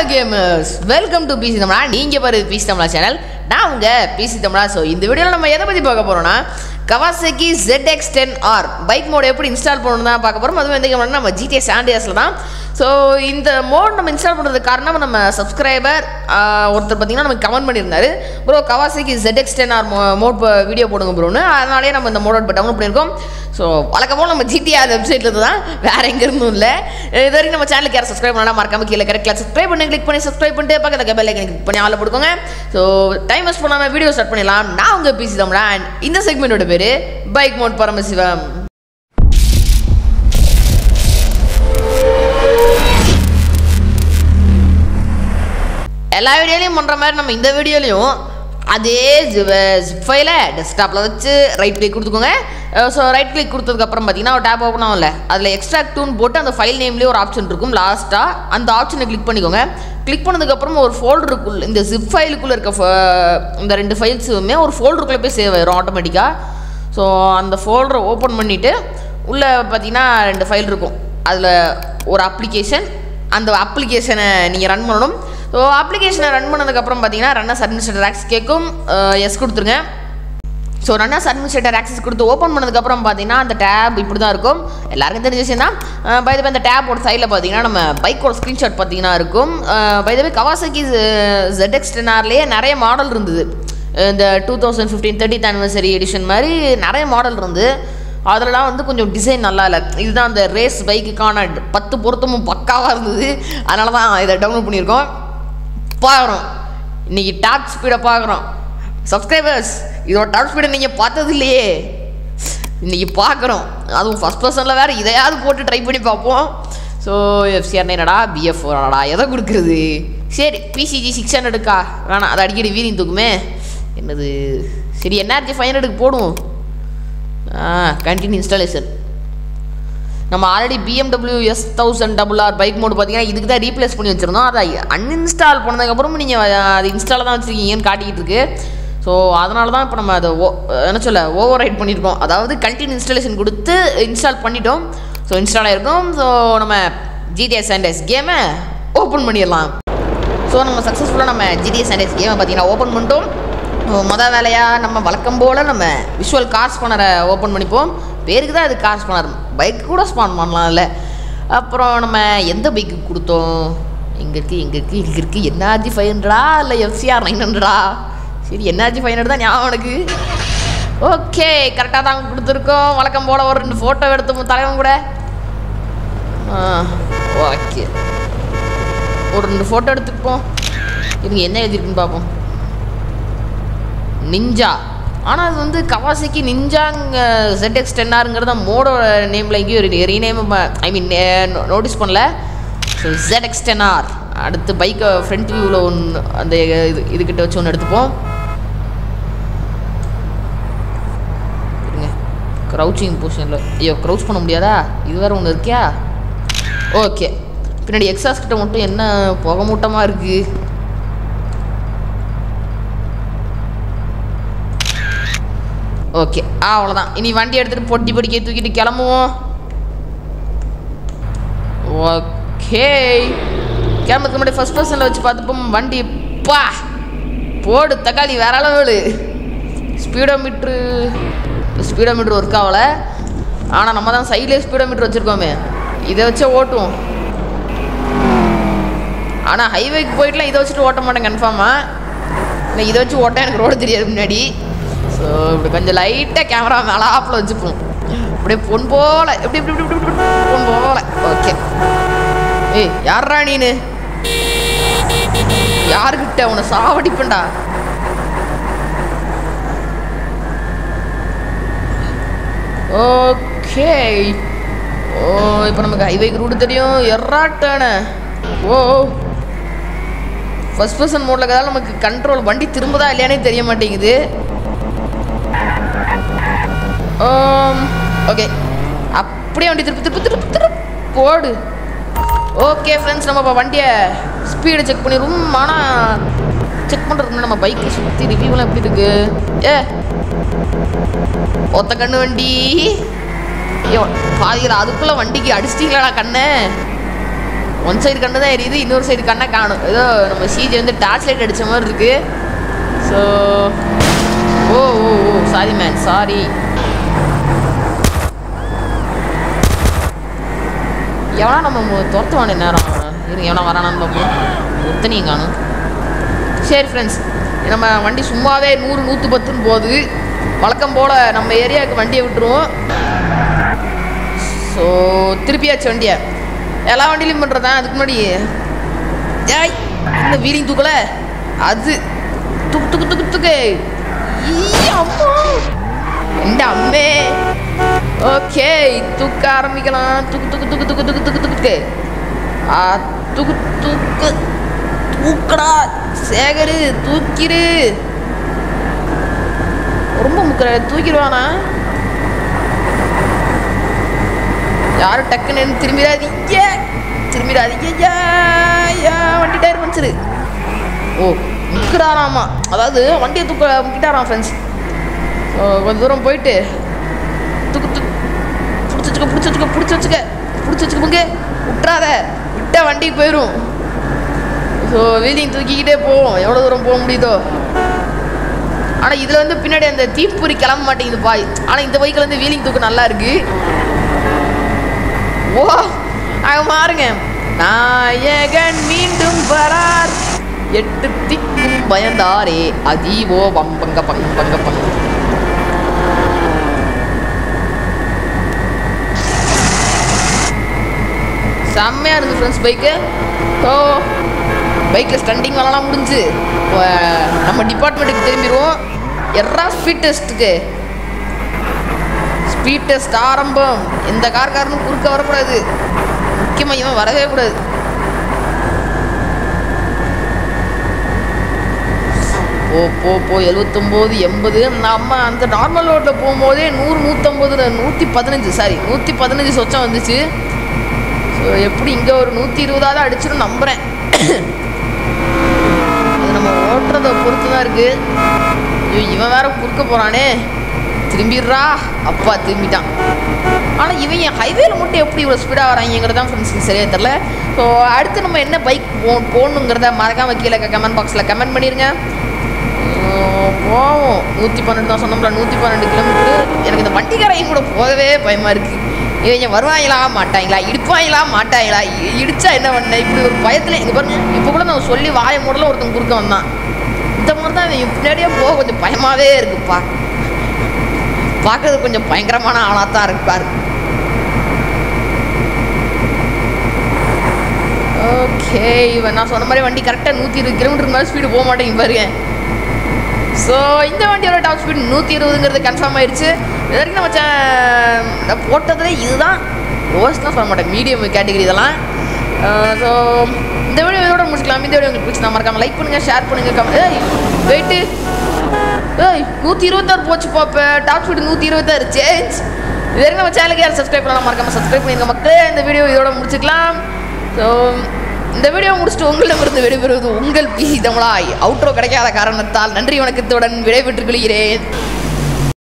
gamers welcome to PC தமிழா நீங்கள் பாரு பிசி தமிழா சேனல் நான் உங்கள் பிசி தமிழா ஸோ இந்த வீடியோவில் நம்ம எதை பற்றி பார்க்க போகிறோம்னா Kawasaki ZX10R ten R bike mod எப்படி இன்ஸ்டால் பண்ணணும் தான் பார்க்க போகிறோம் அதுவும் எந்த கேம்னா நம்ம ஜிடிஎஸ் சாண்டியஸில் தான் ஸோ இந்த மோட் நம்ம இன்ஸ்டால் பண்ணுறதுக்கு காரணம் நம்ம சப்ஸ்கிரைபர் ஒருத்தர் பார்த்தீங்கன்னா நமக்கு கமெண்ட் பண்ணியிருந்தாரு bro Kawasaki ZX10R ten R mod video போடுங்க ப்ரோன்னு அதனாலே நம்ம இந்த மோட் டவுன்லோட் பண்ணியிருக்கோம் ஸோ வழக்கமாக நம்ம ஜிடிஆர் வெப்சைட்டில் தான் வேறு எங்கே இருந்தும் இல்லை இது வரைக்கும் நம்ம சேனலுக்கு யாரும் சப்ஸ்கிரைப் பண்ணலாம் மறக்காம கீழே கரெக்டாக சப்ஸ்கிரைப் பண்ணி கிளிக் பண்ணி சப்ஸ்கிரைப் பண்ணிட்டு பக்கத்தில் பெல் ஐக்கன் கிளிக் பண்ணி ஆளில் கொடுக்கோங்க ஸோ டைம் வேஸ்ட் பண்ணாமல் வீடியோ ஸ்டார்ட் பண்ணிடலாம் நான் உங்கள் பிசி தமிழா அண்ட் இந்த செக்மெண்ட்டோட பேர் பைக் மோட் பரமசிவம் எல்லா வீடியோலையும் பண்ணுற மாதிரி நம்ம இந்த வீடியோலையும் அதே ஜிப் ஃபைலை டெஸ்க்டாப்பில் வச்சு ரைட் கிளிக் கொடுத்துக்கோங்க ஸோ ரைட் கிளிக் கொடுத்ததுக்கப்புறம் பார்த்தீங்கன்னா ஒரு டேப் ஓப்பன் ஆகல அதில் எக்ஸ்ட்ராக்ட் டூன் போட்டு அந்த ஃபைல் நேம்லேயே ஒரு ஆப்ஷன் இருக்கும் லாஸ்ட்டாக அந்த ஆப்ஷனை கிளிக் பண்ணிக்கோங்க கிளிக் பண்ணதுக்கப்புறம் ஒரு ஃபோல்டருக்குள்ள இந்த ஜிப் ஃபைலுக்குள்ளே இருக்க ஃப- இந்த ரெண்டு ஃபைல்ஸுமே ஒரு ஃபோல்டருக்குள்ளே போய் சேவ் ஆயிரும் ஆட்டோமேட்டிக்காக ஸோ அந்த ஃபோல்டரை ஓப்பன் பண்ணிவிட்டு உள்ளே பார்த்தீங்கன்னா ரெண்டு ஃபைல் இருக்கும் அதில் ஒரு அப்ளிகேஷன் அந்த அப்ளிகேஷனை நீங்கள் ரன் பண்ணணும் ஸோ அப்ளிகேஷனை ரன் பண்ணதுக்கப்புறம் பார்த்தீங்கன்னா ரன்னர்ஸ் அட்மினிஸ்ட்ரேட்டர் ஆக்ஸ் கேட்கும் எஸ் கொடுத்துருங்க ஸோ ரன்னர்ஸ் அட்மினிஸ்ட்ரேட்டர் ஆக்சஸ் கொடுத்து ஓப்பன் பண்ணதுக்கப்புறம் பார்த்தீங்கன்னா அந்த டேப் இப்படி தான் இருக்கும் எல்லாருக்கும் தெரிஞ்ச விஷயம் தான் பை த அந்த டேப்போட சைடில் பார்த்தீங்கன்னா நம்ம பைக்கோட ஸ்க்ரீன்ஷாட் பார்த்தீங்கன்னா இருக்கும் by the Kawasaki ZX ten ஆர்லேயே நிறைய மாடல் இருந்தது இந்த two thousand fifteen thirtieth anniversary edition மாதிரி நிறைய மாடல் இருந்து அதெல்லாம் வந்து கொஞ்சம் டிசைன் நல்லா இல்லை இதுதான் அந்த ரேஸ் பைக்குக்கான பத்து பொருத்தமும் பக்காவாக இருந்தது அதனால தான் இதை டவுன்லோட் பண்ணியிருக்கோம் பார்க்குறோம் இன்னைக்கு டாப் ஸ்பீடை பார்க்குறோம் சப்ஸ்கிரைபர்ஸ் இதோட டாப் ஸ்பீடை நீங்கள் பார்த்தது இல்லையே இன்னைக்கு பார்க்குறோம் அதுவும் ஃபஸ்ட் பர்சனில் வேறு இதையாவது போட்டு ட்ரை பண்ணி பார்ப்போம் ஸோ எஃப்சிஆர் என்னடா பிஎஃப் ஃபோராடா எதை கொடுக்குறது சரி பிசிஜி சிக்ஸ் ஹண்ட்ரடுக்கா வேணாம் அது அடிக்கடி வீரிங் தூக்குமே என்னது சரி என்ஆர்ஜி ஃபைவ் ஹண்ட்ரடுக்கு போடுவோம் கண்டினியூ இன்ஸ்டாலேஷன் நம்ம already BMW S thousand double R bike mod பார்த்தீங்கன்னா இதுக்கு தான் ரீப்ளேஸ் பண்ணி வச்சுருந்தோம் அதை அன்இன்ஸ்டால் பண்ணதுக்கப்புறம் நீங்கள் அது இன்ஸ்டாலில் தான் வச்சுருக்கீங்கன்னு காட்டிக்கிட்டு இருக்கு ஸோ அதனால தான் இப்போ நம்ம அதை ஓ என்ன சொல்ல ஓவர் ரைட் பண்ணியிருக்கோம் அதாவது கண்டினியூ இன்ஸ்டாலேஷன் கொடுத்து இன்ஸ்டால் பண்ணிட்டோம் ஸோ இன்ஸ்டால் ஆயிருக்கும் ஸோ நம்ம ஜிடிஎஸ் சாண்டஸ் கேமை ஓப்பன் பண்ணிடலாம் ஸோ நம்ம சக்ஸஸ்ஃபுல்லாக நம்ம ஜிடிஎஸ் சாண்டஸ் கேமை பார்த்தீங்கன்னா ஓப்பன் பண்ணிட்டோம் மொதல் வேலையாக நம்ம வழக்கம் போல் நம்ம விஷுவல் கார் ஸ்பானரை ஓப்பன் பண்ணிப்போம் பேருக்கு தான் அது கார் ஸ்பானர் பைக் கூட ஸ்பான் பண்ணலாம்ல அப்புறம் நம்ம எந்த பைக்கு கொடுத்தோம் எங்கே இருக்குது எங்கே இருக்குது இங்கே இருக்குது என்ஆர்ஜி ஃபைவ் ஹண்ட்ரடா இல்லை எஃப்சிஆர் நைன் ஹண்ட்ரடா சரி என்ஆர்ஜி ஃபைவ் ஹண்ட்ரட் தான் ஞாபகம் எனக்கு ஓகே கரெக்டாக தான் கொடுத்துருக்கோம் வழக்கம் போல் ஒரு ரெண்டு ஃபோட்டோ எடுத்து தலைவன் கூட ஓகே ஒரு ரெண்டு ஃபோட்டோ எடுத்துப்போம் இவங்க என்ன எழுதிருக்குன்னு பார்ப்போம் நிஞ்சா ஆனால் அது வந்து கவாசிக்கு நிஞ்சாங்க ZX டென் ஆருங்கிறத மோடோட நேமில் எங்கேயும் ரீநேம் ஐ மீன் நோட்டீஸ் பண்ணல ஸோ ZX டென் ஆர் அடுத்து பைக்கை ஃப்ரண்ட் வியூவில் ஒன்று அந்த இது இதுக்கிட்ட வச்சு ஒன்று எடுத்துப்போம் இருங்க க்ரௌச்சிங் பொசிஷனில் ஐயோ க்ரௌச் பண்ண முடியாதா இது வேறு ஒன்று இருக்கியா ஓகே பின்னாடி எக்ஸாஸ் கிட்ட மட்டும் என்ன புகை மூட்டமாக இருக்குது ஓகே ஆ அவ்வளோதான் இனி வண்டி எடுத்துகிட்டு பொட்டி பொடிக்க தூக்கிட்டு கிளம்புவோம் ஓகே கிளம்புறதுக்கு முன்னாடி ஃபஸ்ட் பர்சனில் வச்சு பார்த்துப்போம் வண்டி பா போடு தக்காளி வேற அளவு speedometer speedometer work ஆகலை ஆனால் நம்ம தான் சைட்லேயே ஸ்பீடோ மீட்ரு வச்சுருக்கோமே இதை வச்சே ஓட்டுவோம் ஆனால் ஹைவேக்கு போயிட்டுலாம் இதை வச்சுட்டு ஓட்ட மாட்டேன் கன்ஃபார்மாக இல்லை இதை வச்சு ஓட்ட எனக்கு ரோடு தெரியாது முன்னாடி ஸோ இப்படி கொஞ்சம் லைட்டாக கேமரா மேலே ஆப்பில் வச்சுப்போம் அப்படியே பொன் போல எப்படி இப்படி இப்படி இப்படி இப்படி பொன் போல ஓகே ஏய் யாரா நீனு யாருக்கிட்ட உன்னை சாவடிப்பேன்டா ஓகே ஓ இப்போ நமக்கு ஹைவேக்கு ரூட் தெரியும் எர்ராட்டான ஓ ஃபர்ஸ்ட் பர்சன் மோடில் இருக்கிறதால நமக்கு கண்ட்ரோல் வண்டி திரும்புதா இல்லையானே தெரிய மாட்டேங்குது ஓகே அப்படியே வண்டி திருப்பி திருப்பி திருப்பி திருப்பி போடு ஓகே ஃப்ரெண்ட்ஸ் நம்ம இப்போ வண்டியை ஸ்பீடை செக் பண்ணிடுவோம் ஆனால் செக் பண்ணுறதுக்கு நம்ம பைக்கை சுற்றி ரிவ்யூலாம் எப்படி இருக்கு ஏ ஒத்த கண்ணு வண்டி ஐயோ பாதியில் அதுக்குள்ளே வண்டிக்கு அடிச்சிட்டீங்களாடா கண்ணு ஒன் சைடு கண்ணு தான் எரியுது இன்னொரு சைடு கண்ணை காணும் ஏதோ நம்ம சிஜி வந்து டார்ச் லைட் அடித்த மாதிரி இருக்கு so oh oh oh sorry man sorry எவனா நம்ம துரத்துவானே நேரம் இருங்க எவனா வரானான்னு பார்ப்போம் ஒத்தனையும் காணும் சரி ஃப்ரெண்ட்ஸ் நம்ம வண்டி சும்மாவே நூறு நூற்றி பத்துன்னு போகுது வழக்கம் போல் நம்ம ஏரியாவுக்கு வண்டியை விட்டுருவோம் ஸோ திருப்பியாச்சு வண்டியை எல்லா வண்டியிலையும் பண்ணுறதான் அதுக்கு முன்னாடி ஏய் இந்த வீலிங் தூக்கல அது துக்கு துக்கு துக்கு துக்கு ஈ, அம்மா எந்த அம்மே ஓகே தூக்க ஆரம்பிக்கலாம் துக்கு துக்கு துக்கு துக்கு துக்கு துக்கு துக்கு ஆ துக்கு துக்கு தூக்கடா சேகரு தூக்கிரு ரொம்ப முக்கிற தூக்கிடுவானா யாரும் டக்குன்னு திரும்பிடாதீங்க திரும்பிடாதீங்க ஐயா, ஐயா, வண்டி டயர் பஞ்சரு ஓ முக்கிடாராமா அதாவது வண்டியை தூக்க முக்கிட்டாராம் ஃப்ரெண்ட்ஸ் ஸோ கொஞ்சம் தூரம் போயிட்டு தூக்கு தூக்கு பிடிச்சி வச்சுக்க பிடிச்சி வச்சுக்க பிடிச்சி வச்சுக்க பிடிச்சி வச்சுக்கோங்க விட்றாத விட்ட வண்டிக்கு போயிடும் ஸோ வீலிங் தூக்கிக்கிட்டே போவோம் எவ்வளோ தூரம் போக முடியுதோ ஆனால் இதில் வந்து பின்னாடி அந்த தீப்பொறி கிளம்ப மாட்டேங்குது பாய் ஆனால் இந்த பைக்கில் வந்து வீலிங் தூக்கு நல்லா இருக்கு ஓ அங்க பாருங்க நாயகன் மீண்டும் வரார் எட்டு திக்கும் பயந்தாரே அதீவோ பம்பங்க பங்க பங்க பங்க செம்மையாக இருந்து ஃப்ரெண்ட்ஸ் பைக்கு ஸோ பைக்கில் ஸ்டண்டிங் வேலைலாம் முடிஞ்சு இப்போ நம்ம டிபார்ட்மெண்ட்டுக்கு திரும்பிடுவோம் எர்ரா ஸ்பீட் டெஸ்ட்டுக்கு ஸ்பீட் டெஸ்ட் ஆரம்பம் எந்த கார்காரனும் குறுக்க வரக்கூடாது முக்கியமாக இவன் வரவே கூடாது போ போ போ எழுபத்தொம்போது எண்பது நம்ம அந்த நார்மல் ரோட்டில் போகும்போதே நூறு நூற்றம்பது நூற்றி பதினஞ்சு சாரி நூற்றி பதினஞ்சு சொச்சம் வந்துச்சு ஸோ எப்படி இங்கே ஒரு நூற்றி இருபதாவது அடிச்சிடும் நம்புகிறேன் அது நம்ம ஓட்டுறதை பொறுத்து தான் இருக்குது ஐயோ இவன் வேற குறுக்க போகிறானே திரும்பிடுறா அப்பா திரும்பிட்டான் ஆனால் இவன் என் ஹைவேல மட்டும் எப்படி இவ்வளோ ஸ்பீடாக வராங்கிறது தான் ஃப்ரெண்ட்ஸ் சரியாக தெரில ஸோ அடுத்து நம்ம என்ன பைக் போ போகணுங்கிறத மறக்காம கீழே கமெண்ட் பாக்ஸில் கமெண்ட் பண்ணிடுங்க உம், போவோம் நூற்றி பன்னெண்டு தான் சொன்னோம்ல நூற்றி பன்னெண்டு கிலோமீட்டர் எனக்கு இந்த வண்டிக்காரையும் கூட போகவே பயமாக இருக்குது இவங்க வருவாங்களா மாட்டாங்களா இடிப்பாங்களா மாட்டாங்களா இ- இடிச்சா என்ன பண்ண இப்படி ஒரு பயத்தில் இங்கே பாருங்க இப்போ கூட நான் சொல்லி வாய மூடல ஒருத்தன் குறுக்க வந்தான் இந்த மாதிரி தான் இவன் பின்னாடியே போக கொஞ்சம் பயமாகவே இருக்குப்பா பார்க்கறது கொஞ்சம் பயங்கரமான ஆளாக தான் இருப்பார் ஓகே இவன் நான் சொன்ன மாதிரி வண்டி கரெக்டாக நூற்றி இருபது கிலோமீட்டர் மேலே ஸ்பீடு போக மாட்டேங்க பாருங்க ஸோ இந்த வண்டியோட டாப் ஸ்பீட் நூற்றி இருபதுங்கிறது கன்ஃபார்ம் ஆயிடுச்சு இது வரைக்கும் நம்ம சே- நான் போட்டதுல இதுதான் லோவஸ்ட்லாம் சொல்ல மாட்டேன் மீடியம் கேட்டகரி இதெல்லாம் ஸோ இந்த வீடியோ இதோட முடிச்சுக்கலாம் இந்த வீடியோ உங்களுக்கு பிடிச்சி மறக்காம லைக் பண்ணுங்கள் ஷேர் பண்ணுங்கள் கமெண்ட் ஏய் வெயிட்டு ஏய் நூற்றி இருபத்தாறு போச்சு பாப்ப டாப் ஸ்பீடு நூற்றி இருபத்தாறு சேஞ்ச் இது வரைக்கும் நம்ம சேனலுக்கு யாரும் சப்ஸ்கிரைப் பண்ணலாம் மறக்காம சப்ஸ்கிரைப் பண்ணிருங்க மக்களே இந்த வீடியோ இதோட முடிச்சுக்கலாம் ஸோ இந்த வீடியோ முடிச்சுட்டு உங்களிடமிருந்து விடைபெறுவது உங்கள் பி தமிழாய் அவுட்ரோ கிடைக்காத காரணத்தால் நன்றி வணக்கத்துடன் விடைபெற்றுக் கொள்கிறேன்